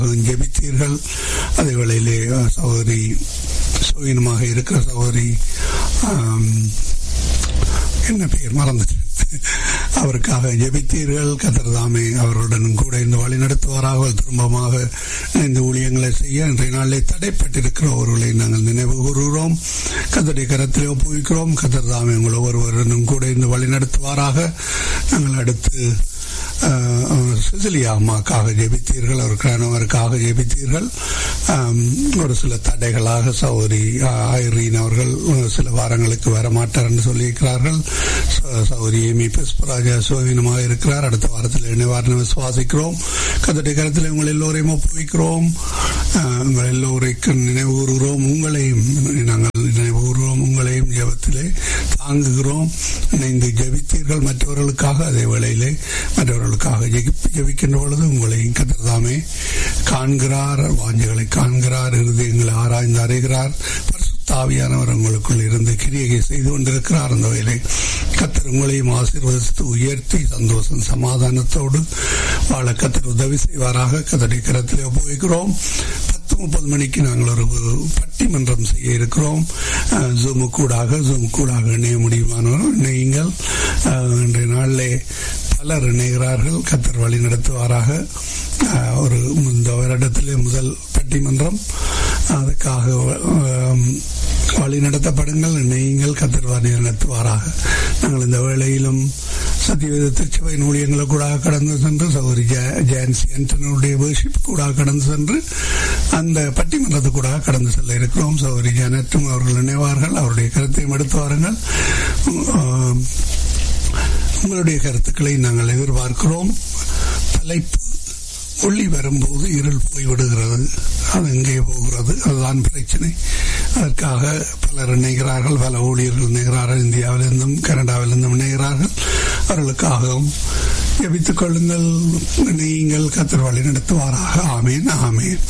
ஜெபித்தீர்கள் அதே வேளையிலே சகோதரி சுயனமாக இருக்கிற சகோதரி என்ன பெயர் மறந்துட்டு அவருக்காக ஜெபித்தீர்கள் கத்திரதாமே அவருடன் கூட இந்த வழி நடத்துவாராக திரும்பமாக இந்த ஊழியங்களை செய்ய இன்றைய நாளிலே தடைப்பட்டிருக்கிற ஒருவர்களை நாங்கள் நினைவு கூறுகிறோம் கத்தடைய கரத்திலே ஒப்புவிக்கிறோம் கத்திரதாமே உங்கள் ஒவ்வொருவருடன் கூட இந்த வழி நடத்துவாராக நாங்கள் அடுத்து சிசிலியா அம்மாக்காக ஜெபித்தீர்கள் அவர் கணவருக்காக ஜெபித்தீர்கள் ஒரு சில தடைகளாக சௌரி ஐரீன் அவர்கள் சில வாரங்களுக்கு வரமாட்டார் என்று சொல்லியிருக்கிறார்கள் சௌரி எமி புஷ்பராஜா சுவீனமாக இருக்கிறார் அடுத்த வாரத்தில் இணைவார் விசுவாசிக்கிறோம் கத்தடை கருத்தில் உங்கள் எல்லோரையும் ஒப்புவிக்கிறோம் உங்கள் எல்லோரைக்கும் நினைவு கூறுகிறோம் உங்களையும் நாங்கள் நினைவு கூறுகிறோம் உங்களையும் ஜபத்திலே தாங்குகிறோம் இணைந்து ஜபித்தீர்கள் மற்றவர்களுக்காக அதே வேளையிலே மற்றவர்களுக்காக ஜபிக்கின்ற பொழுது உங்களையும் கத்திரதாமே காண்கிறார் வாஞ்சைகளை காண்கிறார் இருதயங்களை ஆராய்ந்து அறிகிறார் தாவியானவர் உங்களுக்குள் இருந்து கிரியகை செய்து கொண்டிருக்கிறார் அந்த வேலை கத்தர் உங்களையும் ஆசீர்வதித்து உயர்த்தி சந்தோஷம் சமாதானத்தோடு வாழ கத்தர் உதவி செய்வாராக கத்தடைய கரத்தில் உபயோகிக்கிறோம் பத்து முப்பது மணிக்கு நாங்கள் ஒரு பட்டிமன்றம் செய்ய இருக்கிறோம் ஜூமு கூடாக ஜூம் கூடாக இணைய முடியுமானவர் இணையுங்கள் இன்றைய நாளிலே பலர் இணைகிறார்கள் கத்தர் வழி நடத்துவாராக ஒரு இந்த வருடத்திலே முதல் பட்டிமன்றம் அதுக்காக வழி நடத்தப்படுங்கள் நீங்கள் கத்தர் வழி நடத்துவாராக நாங்கள் இந்த வேளையிலும் சத்தியவேத திருச்சபை ஊழியங்களை கூட கடந்து சென்று சௌரி ஜான்சி ஆண்டனுடைய வேர்ஷிப் கூட கடந்து சென்று அந்த பட்டிமன்றத்து கூட கடந்து செல்ல இருக்கிறோம் சௌரி ஜானட்டும் அவர்கள் நினைவார்கள் அவருடைய கருத்தையும் எடுத்து வாருங்கள் உங்களுடைய கருத்துக்களை நாங்கள் எதிர்பார்க்கிறோம் தலைப்பு ஒளி வரும்போது இருள் போய்விடுகிறது அது எங்கே போகிறது அதுதான் பிரச்சனை அதற்காக பலர் இணைகிறார்கள் பல ஊழியர்கள் இணைகிறார்கள் இந்தியாவிலிருந்தும் கனடாவிலிருந்தும் இணைகிறார்கள் அவர்களுக்காகவும் ஜபித்துக் கொள்ளுங்கள் நீங்கள் கத்தர் வழி நடத்துவாராக ஆமேன் ஆமேன்